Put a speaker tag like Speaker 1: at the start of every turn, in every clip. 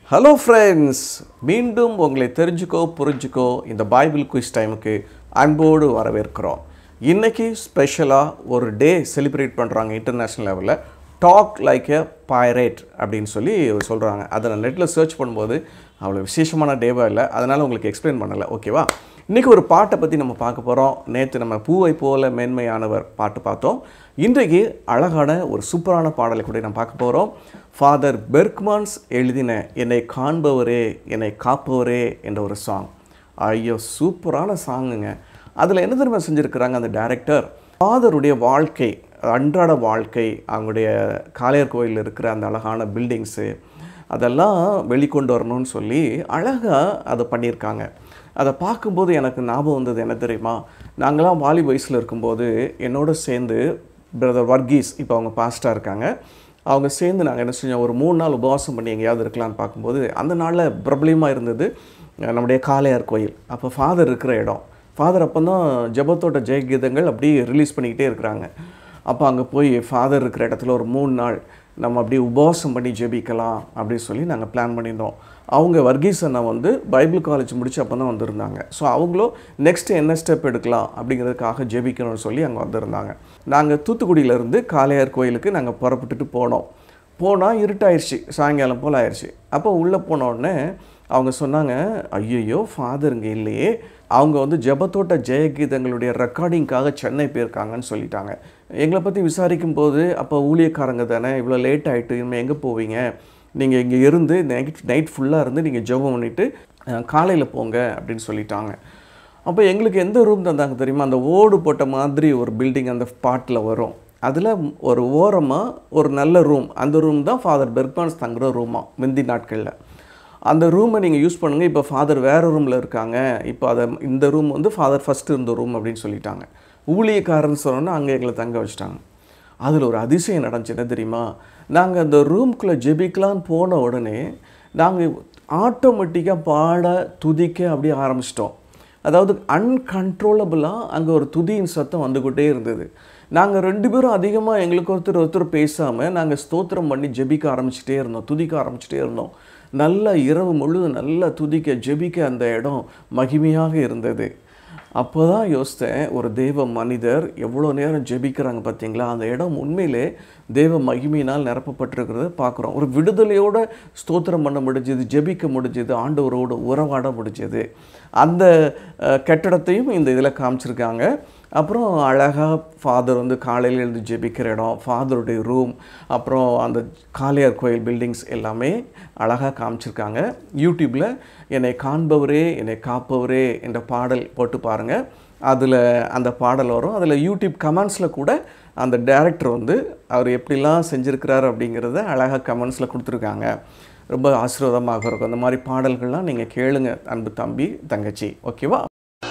Speaker 1: hello friends மீண்டும் உங்களை தெரிஞ்சுக்கோ புரிஞ்சுக்கோ இந்த பைபிள் குயிஸ் டைமுக்கு அன்போடு வரவேற்கிறோம் இன்னைக்கு ஸ்பெஷலாக ஒரு டே செலிப்ரேட் பண்ணுறாங்க இன்டர்நேஷ்னல் லெவலில் டாக் லைக் எ பைரேட் அப்படின்னு சொல்லி சொல்கிறாங்க அதை நான் நெட்டில் சர்ச் பண்ணும்போது அவ்வளோ விசேஷமான டேவாக இல்லை அதனால் உங்களுக்கு எக்ஸ்பிளைன் பண்ணலை ஓகேவா இன்றைக்கி ஒரு பாட்டை பற்றி நம்ம பார்க்க போகிறோம் நேற்று நம்ம பூவை போல மேன்மையானவர் பாட்டு பார்த்தோம் இன்றைக்கு அழகான ஒரு சூப்பரான பாடலை கூட நம்ம பார்க்க போகிறோம் ஃபாதர் பெர்க்மான்ஸ் எழுதின என்னை காண்பவரே என்னை காப்பவரே என்ற ஒரு சாங் ஐயோ சூப்பரான சாங்குங்க அதில் என்ன தெரியுமா செஞ்சுருக்கிறாங்க அந்த டைரக்டர் ஃபாதருடைய வாழ்க்கை அன்றாட வாழ்க்கை அவங்களுடைய காளையர் கோயிலில் இருக்கிற அந்த அழகான பில்டிங்ஸு அதெல்லாம் வெளிக்கொண்டு வரணும்னு சொல்லி அழகாக அதை பண்ணியிருக்காங்க அதை பார்க்கும்போது எனக்கு ஞாபகம் வந்தது என்ன தெரியுமா நாங்களாம் வாலி வயசில் இருக்கும்போது என்னோட சேர்ந்து பிரதர் வர்கீஸ் இப்போ அவங்க பாஸ்ட்டாக இருக்காங்க அவங்க சேர்ந்து நாங்கள் என்ன செஞ்சோம் ஒரு மூணு நாள் உபவாசம் பண்ணி எங்கேயாவது இருக்கலாம்னு பார்க்கும்போது அந்த நாளில் பிரபலியமாக இருந்தது அஹ், நம்முடைய காளையார் கோயில் அப்போ ஃபாதர் இருக்கிற இடம் ஃபாதர் அப்போ தான் ஜபத்தோட்ட ஜெயகீதங்கள் அப்படியே ரிலீஸ் பண்ணிக்கிட்டே இருக்கிறாங்க அப்போ அங்கே போய் ஃபாதர் இருக்கிற இடத்துல ஒரு மூணு நாள் நம்ம அப்படியே உபவாசம் பண்ணி ஜெபிக்கலாம் அப்படின்னு சொல்லி நாங்கள் பிளான் பண்ணியிருந்தோம் அவங்க வர்கீஸ் அண்ணா வந்து பைபிள் காலேஜ் முடிச்சு அப்போ தான் வந்திருந்தாங்க ஸோ அவங்களும் நெக்ஸ்ட் என்ன ஸ்டெப் எடுக்கலாம் அப்படிங்கிறதுக்காக ஜெபிக்கணும்னு சொல்லி அங்கே வந்திருந்தாங்க நாங்கள் தூத்துக்குடியிலேருந்து காளையார் கோயிலுக்கு நாங்கள் புறப்பட்டுட்டு போனோம் போனால் இருட்டாயிருச்சு சாயங்காலம் போல் ஆயிடுச்சு அப்போ உள்ளே போன உடனே அவங்க சொன்னாங்க ஐயையோ ஃபாதர் இங்கே இல்லையே அவங்க வந்து ஜெபத்தோட்ட ஜெயகீதங்களுடைய ரெக்கார்டிங்காக சென்னை போயிருக்காங்கன்னு சொல்லிட்டாங்க எங்களை பற்றி விசாரிக்கும் போது அப்போ ஊழியக்காரங்க தானே இவ்வளோ லேட் ஆகிட்டு இனிமேல் எங்கே போவீங்க நீங்கள் இங்கே இருந்து நைட் நைட் ஃபுல்லாக இருந்து நீங்கள் ஜெபம் பண்ணிவிட்டு காலையில் போங்க அப்படின்னு சொல்லிட்டாங்க அப்போ எங்களுக்கு எந்த ரூம் தந்தாங்க தெரியுமா அந்த ஓடு போட்ட மாதிரி ஒரு பில்டிங் அந்த பாட்டில் வரும் அதில் ஒரு ஓரமாக ஒரு நல்ல ரூம் அந்த ரூம் தான் ஃபாதர் பெர்க்மான்ஸ் தங்குற ரூமா முந்தி நாட்களில் அந்த ரூமை நீங்கள் யூஸ் பண்ணுங்கள் இப்போ ஃபாதர் வேறு ரூமில் இருக்காங்க இப்போ அதை இந்த ரூம் வந்து ஃபாதர் ஃபஸ்ட்டு இருந்த ரூம் அப்படின்னு சொல்லிட்டாங்க ஊழியக்காரன்னு சொன்னோன்னா அங்கே எங்களை தங்க வச்சுட்டாங்க அதில் ஒரு அதிசயம் நடந்துச்சு என்ன தெரியுமா நாங்கள் அந்த ரூம்குள்ளே ஜெபிக்கலான்னு போன உடனே நாங்கள் ஆட்டோமேட்டிக்காக பாட துதிக்க அப்படியே ஆரம்பிச்சிட்டோம் அதாவது அன்கண்ட்ரோலபிளாக அங்கே ஒரு துதியின் சத்தம் வந்துக்கிட்டே இருந்தது நாங்கள் ரெண்டு பேரும் அதிகமாக எங்களுக்கு ஒருத்தர் ஒருத்தர் பேசாமல் நாங்கள் ஸ்தோத்திரம் பண்ணி ஜெபிக்க ஆரம்பிச்சிட்டே இருந்தோம் துதிக்க ஆரம்பிச்சிட்டே இருந்தோம் நல்ல இரவு முழுதும் நல்லா துதிக்க ஜெபிக்க அந்த இடம் மகிமையாக இருந்தது அப்போ தான் யோசித்தேன் ஒரு தேவ மனிதர் எவ்வளோ நேரம் ஜெபிக்கிறாங்க பார்த்தீங்களா அந்த இடம் உண்மையிலே தேவ மகிமையினால் நிரப்பப்பட்டிருக்கிறத பார்க்குறோம் ஒரு விடுதலையோட ஸ்தோத்திரம் பண்ண முடிஞ்சது ஜெபிக்க முடிஞ்சது ஆண்டவரோடு உறவாட முடிஞ்சது அந்த அஹ், கட்டடத்தையும் இந்த இதில் காமிச்சிருக்காங்க அப்புறம் அழகாக ஃபாதர் வந்து காலையில் எழுந்து ஜெபிக்கிற இடம் ஃபாதருடைய ரூம் அப்புறம் அந்த காளையார் கோயில் பில்டிங்ஸ் எல்லாமே அழகாக காமிச்சிருக்காங்க யூடியூப்பில் என்னை காண்பவரே என்னை காப்பவரே என்ற பாடல் போட்டு பாருங்கள் அதில் அந்த பாடல் வரும் அதில் யூடியூப் கமெண்ட்ஸில் கூட அந்த டைரக்டர் வந்து அவர் எப்படிலாம் செஞ்சுருக்கிறார் அப்படிங்கிறத அழகாக கமெண்ட்ஸில் கொடுத்துருக்காங்க ரொம்ப ஆசீர்வாதமாக இருக்கும் அந்த மாதிரி பாடல்கள்லாம் நீங்கள் கேளுங்க அன்பு தம்பி தங்கச்சி ஓகேவா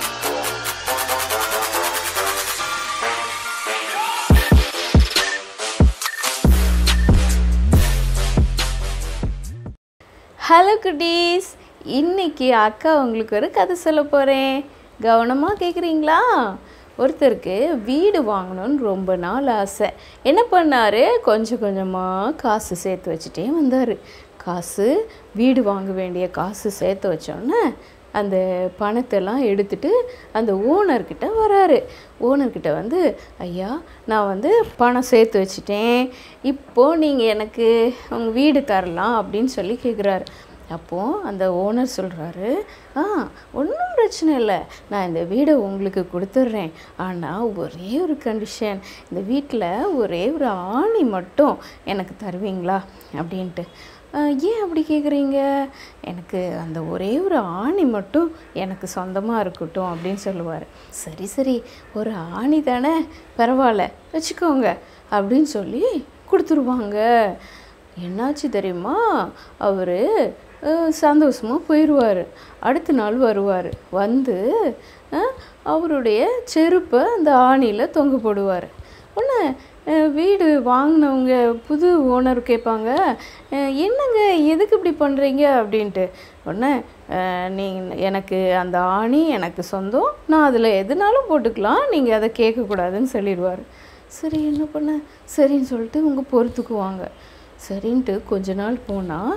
Speaker 2: ஹலோ குட்டீஸ் இன்னைக்கு அக்கா உங்களுக்கு ஒரு கதை சொல்ல போகிறேன் கவனமாக கேட்குறீங்களா ஒருத்தருக்கு வீடு வாங்கணும்னு ரொம்ப நாள் ஆசை என்ன பண்ணார் கொஞ்சம் கொஞ்சமாக காசு சேர்த்து வச்சுட்டே வந்தார் காசு வீடு வாங்க வேண்டிய காசு சேர்த்து வச்சோன்னே அந்த பணத்தெல்லாம் எடுத்துட்டு அந்த ஓனர்கிட்ட வராரு ஓனர்கிட்ட வந்து ஐயா நான் வந்து பணம் சேர்த்து வச்சிட்டேன் இப்போது நீங்கள் எனக்கு உங்கள் வீடு தரலாம் அப்படின்னு சொல்லி கேட்குறாரு அப்போது அந்த ஓனர் சொல்கிறாரு ஆ ஒன்றும் பிரச்சனை இல்லை நான் இந்த வீடை உங்களுக்கு கொடுத்துட்றேன் ஆனால் ஒரே ஒரு கண்டிஷன் இந்த வீட்டில் ஒரே ஒரு ஆணி மட்டும் எனக்கு தருவீங்களா அப்படின்ட்டு "ஆ, ஏன் அப்படி கேட்குறீங்க எனக்கு அந்த ஒரே ஒரு ஆணி மட்டும் எனக்கு சொந்தமாக இருக்கட்டும் அப்படின்னு சொல்லுவார் சரி சரி ஒரு ஆணி தானே பரவாயில்ல வச்சுக்கோங்க அப்படின்னு சொல்லி கொடுத்துருவாங்க என்னாச்சு தெரியுமா அவர் சந்தோஷமாக போயிடுவார் அடுத்த நாள் வருவார் வந்து அஹ், அவருடைய செருப்பை அந்த ஆணியில் தொங்க போடுவார் உடனே அஹ், வீடு வாங்கினவங்க புது ஓனர் கேட்பாங்க அஹ், என்னங்க எதுக்கு இப்படி பண்ணுறீங்க அப்படின்ட்டு உடனே நீங்கள் எனக்கு அந்த ஆணி எனக்கு சொந்தம் நான் அதில் எதுனாலும் போட்டுக்கலாம் நீங்கள் அதை கேட்கக்கூடாதுன்னு சொல்லிடுவார் சரி என்ன பண்ண சரின்னு சொல்லிட்டு உங்க பொறுத்துக்குவாங்க சரின்ட்டு கொஞ்ச நாள் போனால்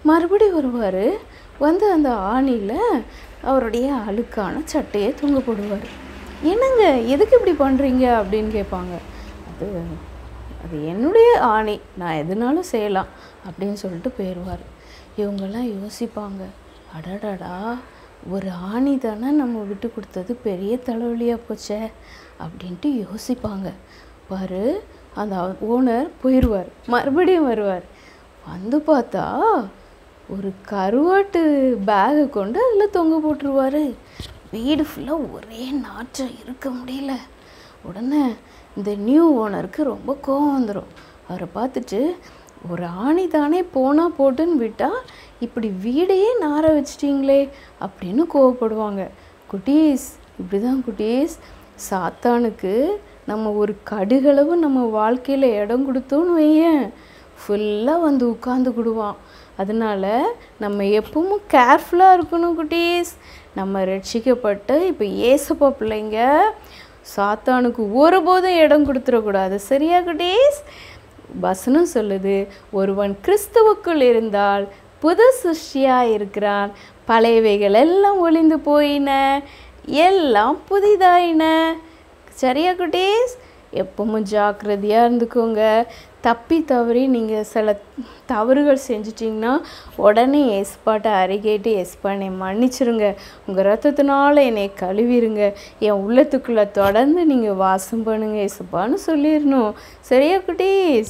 Speaker 2: மறுபடியும் வருவார் வந்து அந்த ஆணியில் அவருடைய அழுக்கான சட்டையை தொங்க போடுவார் என்னங்க எதுக்கு இப்படி பண்ணுறீங்க அப்படின்னு கேட்பாங்க அது அது என்னுடைய ஆணி நான் எதுனாலும் செய்யலாம் அப்படின்னு சொல்லிட்டு போயிடுவார் இவங்கெல்லாம் யோசிப்பாங்க அடடடா ஒரு ஆணி தானே நம்ம விட்டு கொடுத்தது பெரிய தலைவலியாக போச்சே அப்படின்ட்டு யோசிப்பாங்க பாரு அந்த ஓனர் போயிடுவார் மறுபடியும் வருவார் வந்து பார்த்தா ஒரு கருவாட்டு பேகை கொண்டு அதில் தொங்க போட்டுருவாரு வீடு ஃபுல்லாக ஒரே நாற்றம் இருக்க முடியல உடனே இந்த நியூ ஓனருக்கு ரொம்ப கோவம் வந்துடும் அவரை பார்த்துட்டு ஒரு ஆணி தானே போனால் போட்டுன்னு விட்டால் இப்படி வீடையே நார வச்சிட்டிங்களே அப்படின்னு கோவப்படுவாங்க குட்டீஸ் இப்படி தான் குட்டீஸ் சாத்தானுக்கு நம்ம ஒரு கடுகளவு நம்ம வாழ்க்கையில் இடம் கொடுத்தோன்னு வையேன் ஃபுல்லாக வந்து உட்காந்துக்கிடுவான் அதனால் நம்ம எப்பவும் கேர்ஃபுல்லாக இருக்கணும் குட்டீஸ் நம்ம ரட்சிக்கப்பட்டு இப்போ ஏசப்பா பிள்ளைங்க சாத்தானுக்கு ஒருபோதும் இடம் கொடுத்துடக்கூடாது சரியா குட்டீஸ் வசனம் சொல்லுது ஒருவன் கிறிஸ்துவுக்குள் இருந்தால் புது சிருஷ்டியாக இருக்கிறான் பழையவைகள் எல்லாம் ஒளிந்து போயின எல்லாம் புதிதாயின சரியா குட்டீஸ் எப்பவும் ஜாக்கிரதையாக இருந்துக்கோங்க தப்பி தவறி நீங்கள் சில தவறுகள் செஞ்சிட்டிங்கன்னா உடனே எஸ்பாட்டை அருகேட்டு எஸ்பா என்னை மன்னிச்சிருங்க உங்கள் ரத்தத்தினால என்னை கழுவிருங்க என் உள்ளத்துக்குள்ளே தொடர்ந்து நீங்கள் வாசம் பண்ணுங்க எஸ்பான்னு சொல்லிடணும் சரியா குட்டீஸ்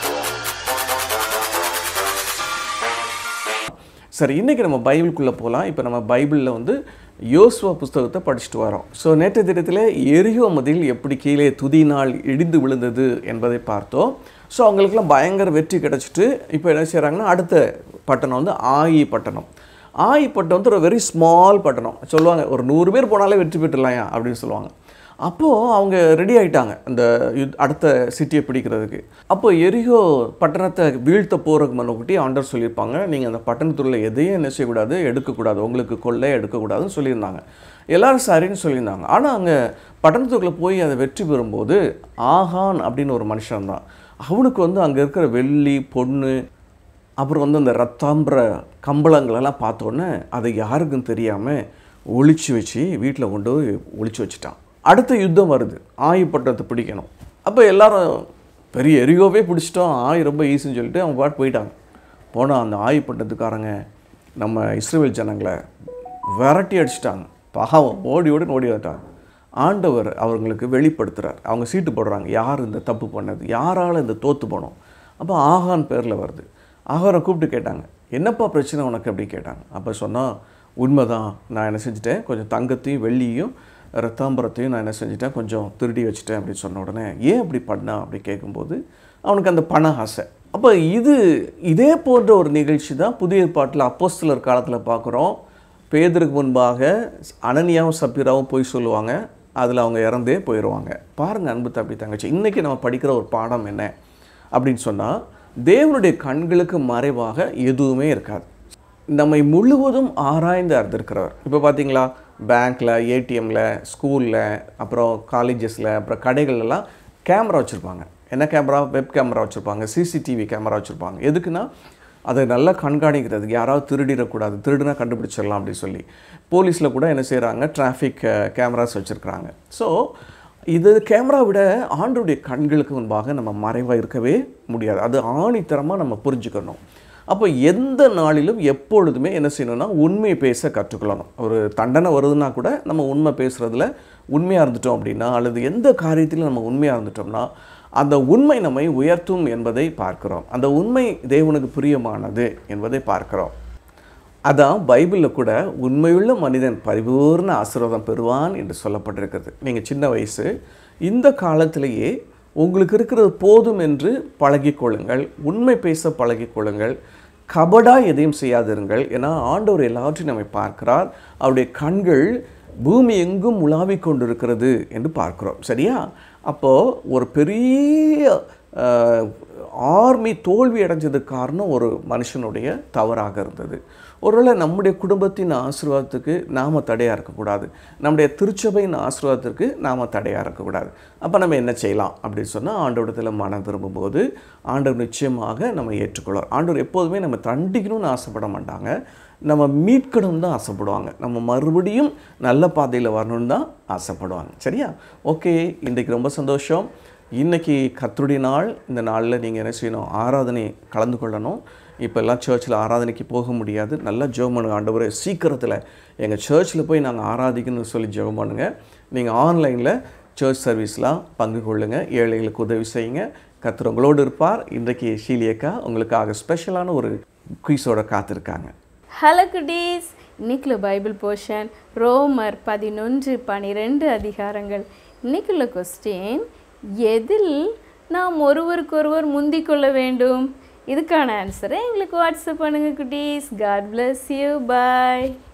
Speaker 1: சரி இன்றைக்கி நம்ம பைபிளுக்குள்ளே போகலாம் இப்போ நம்ம பைபிளில் வந்து யோசுவா புஸ்தகத்தை படிச்சுட்டு வரோம் ஸோ நேற்று தினத்தில் எரியோ மதில் எப்படி கீழே துதினால் இடிந்து விழுந்தது என்பதை பார்த்தோம் ஸோ அவங்களுக்குலாம் பயங்கர வெற்றி கிடச்சிட்டு இப்போ என்ன செய்கிறாங்கன்னா அடுத்த பட்டணம் வந்து ஆயி பட்டணம் ஆயி பட்டணம் வந்து ஒரு வெரி ஸ்மால் பட்டணம் சொல்லுவாங்க ஒரு நூறு பேர் போனாலே வெற்றி பெற்றுலாயா அப்படின்னு சொல்லுவாங்க அப்போது அவங்க ரெடி ஆகிட்டாங்க அந்த யுத் அடுத்த சிட்டியை பிடிக்கிறதுக்கு அப்போ எரிகோ பட்டணத்தை வீழ்த்த போகிறதுக்கு முன்னக்கூட்டி ஆண்டர் சொல்லியிருப்பாங்க நீங்கள் அந்த பட்டணத்துள்ள எதையும் என்ன செய்யக்கூடாது எடுக்கக்கூடாது உங்களுக்கு கொள்ளை எடுக்கக்கூடாதுன்னு சொல்லியிருந்தாங்க எல்லாரும் சரின்னு சொல்லியிருந்தாங்க ஆனால் அங்கே பட்டணத்துக்குள்ளே போய் அதை வெற்றி பெறும்போது ஆகான் அப்படின்னு ஒரு மனுஷன் தான் அவனுக்கு வந்து அங்கே இருக்கிற வெள்ளி பொண்ணு அப்புறம் வந்து அந்த ரத்தாம்பர கம்பளங்களெல்லாம் பார்த்தோன்னே அதை யாருக்கும் தெரியாமல் ஒளிச்சு வச்சு வீட்டில் கொண்டு போய் ஒளிச்சு வச்சுட்டான் அடுத்த யுத்தம் வருது ஆயி பட்டணத்தை பிடிக்கணும் அப்போ எல்லாரும் பெரிய எரியோவே பிடிச்சிட்டோம் ஆய் ரொம்ப ஈஸின்னு சொல்லிட்டு அவங்க பாட்டு போயிட்டாங்க போனால் அந்த ஆயி பட்டணத்துக்காரங்க நம்ம இஸ்ரேல் ஜனங்களை விரட்டி அடிச்சிட்டாங்க பாவம் ஓடி ஓடி ஓடி வந்துட்டாங்க ஆண்டவர் அவங்களுக்கு வெளிப்படுத்துகிறார் அவங்க சீட்டு போடுறாங்க யார் இந்த தப்பு பண்ணது யாரால் இந்த தோற்று போனோம் அப்போ ஆகான் பேரில் வருது ஆகாரை கூப்பிட்டு கேட்டாங்க என்னப்பா பிரச்சனை உனக்கு அப்படி கேட்டாங்க அப்போ சொன்னால் உண்மைதான் நான் என்ன செஞ்சுட்டேன் கொஞ்சம் தங்கத்தையும் வெள்ளியும் ரத்தாம்பரத்தையும் நான் என்ன செஞ்சுட்டேன் கொஞ்சம் திருடி வச்சுட்டேன் அப்படின்னு சொன்ன உடனே ஏன் அப்படி பண்ணா அப்படி கேட்கும்போது அவனுக்கு அந்த பண ஆசை அப்போ இது இதே போன்ற ஒரு நிகழ்ச்சி தான் புதிய ஏற்பாட்டில் அப்போஸ்தலர் காலத்தில் பார்க்குறோம் பேதருக்கு முன்பாக அனனியாவும் சப்பீராவும் போய் சொல்லுவாங்க அதில் அவங்க இறந்தே போயிடுவாங்க பாருங்கள் அன்பு தம்பி தங்கச்சி இன்றைக்கி நம்ம படிக்கிற ஒரு பாடம் என்ன அப்படின்னு சொன்னால் தேவனுடைய கண்களுக்கு மறைவாக எதுவுமே இருக்காது நம்மை முழுவதும் ஆராய்ந்து அறிந்திருக்கிறவர் இப்போ பார்த்தீங்களா பேங்க்கில் ஏடிஎம்மில் ஸ்கூலில் அப்புறம் காலேஜஸில் அப்புறம் கடைகள்லாம் கேமரா வச்சுருப்பாங்க என்ன கேமரா வெப் கேமரா வச்சுருப்பாங்க சிசிடிவி கேமரா வச்சுருப்பாங்க எதுக்குன்னா அதை நல்லா கண்காணிக்கிறதுக்கு யாராவது திருடிடக்கூடாது திருடுனா கண்டுபிடிச்சிடலாம் அப்படின்னு சொல்லி போலீஸில் கூட என்ன செய்கிறாங்க டிராஃபிக் கேமராஸ் வச்சுருக்குறாங்க ஸோ இது கேமரா விட ஆண்டுடைய கண்களுக்கு முன்பாக நம்ம மறைவாக இருக்கவே முடியாது அது ஆணித்தரமாக நம்ம புரிஞ்சுக்கணும் அப்போ எந்த நாளிலும் எப்பொழுதுமே என்ன செய்யணும்னா உண்மை பேச கற்றுக்கொள்ளணும் ஒரு தண்டனை வருதுன்னா கூட நம்ம உண்மை பேசுகிறதுல உண்மையாக இருந்துட்டோம் அப்படின்னா அல்லது எந்த காரியத்திலும் நம்ம உண்மையாக இருந்துட்டோம்னா அந்த உண்மை நம்மை உயர்த்தும் என்பதை பார்க்கிறோம் அந்த உண்மை தேவனுக்கு பிரியமானது என்பதை பார்க்கிறோம் அதான் பைபிளில் கூட உண்மையுள்ள மனிதன் பரிபூர்ண ஆசீர்வாதம் பெறுவான் என்று சொல்லப்பட்டிருக்கிறது நீங்கள் சின்ன வயசு இந்த காலத்திலேயே உங்களுக்கு இருக்கிறது போதும் என்று பழகிக்கொள்ளுங்கள் உண்மை பேச பழகிக்கொள்ளுங்கள் கபடா எதையும் செய்யாதிருங்கள் ஏன்னா ஆண்டவர் எல்லாவற்றையும் நம்மை பார்க்கிறார் அவருடைய கண்கள் பூமி எங்கும் உலாவிக் கொண்டிருக்கிறது என்று பார்க்கிறோம் சரியா அப்போது ஒரு பெரிய ஆர்மி தோல்வி அடைஞ்சதுக்கு காரணம் ஒரு மனுஷனுடைய தவறாக இருந்தது ஒருவேளை நம்முடைய குடும்பத்தின் ஆசீர்வாதத்துக்கு நாம் தடையாக இருக்கக்கூடாது நம்முடைய திருச்சபையின் ஆசீர்வாதத்திற்கு நாம் தடையாக இருக்கக்கூடாது அப்போ நம்ம என்ன செய்யலாம் அப்படின்னு சொன்னால் ஆண்டவரத்தில் மனம் திரும்பும்போது ஆண்டவர் நிச்சயமாக நம்ம ஏற்றுக்கொள்வார் ஆண்டவர் எப்போதுமே நம்ம தண்டிக்கணும்னு ஆசைப்பட மாட்டாங்க நம்ம மீட்கணும் தான் ஆசைப்படுவாங்க நம்ம மறுபடியும் நல்ல பாதையில் வரணும்னு தான் ஆசைப்படுவாங்க சரியா ஓகே இன்றைக்கு ரொம்ப சந்தோஷம் இன்றைக்கி கர்த்தருடைய நாள் இந்த நாளில் நீங்கள் என்ன செய்யணும் ஆராதனை கலந்து கொள்ளணும் இப்போ எல்லாம் சர்ச்சில் ஆராதனைக்கு போக முடியாது நல்லா ஜெபம் பண்ணுங்க ஆண்டவரே சீக்கிரத்தில் எங்கள் சர்ச்சில் போய் நாங்கள் ஆராதிக்கணும்னு சொல்லி ஜெபம் பண்ணுங்கள் நீங்கள் ஆன்லைனில் சர்ச் சர்வீஸ்லாம் பங்கு கொள்ளுங்கள் ஏழைகளுக்கு உதவி செய்யுங்க கர்த்தர் உங்களோடு இருப்பார் இன்றைக்கு ஷீலியக்கா உங்களுக்காக ஸ்பெஷலான ஒரு குயிஸோட காத்திருக்காங்க
Speaker 2: ஹலோ குட்டீஸ் இன்னைக்குள்ள பைபிள் போர்ஷன் ரோமர் பதினொன்று பனிரெண்டு அதிகாரங்கள் இன்னைக்குள்ள கொஸ்டின் எதில் நாம் ஒருவருக்கொருவர் முந்திக் கொள்ள வேண்டும் இதுக்கான ஆன்சரை எங்களுக்கு வாட்ஸ்அப் பண்ணுங்க குட்டீஸ் காட் bless யூ பாய்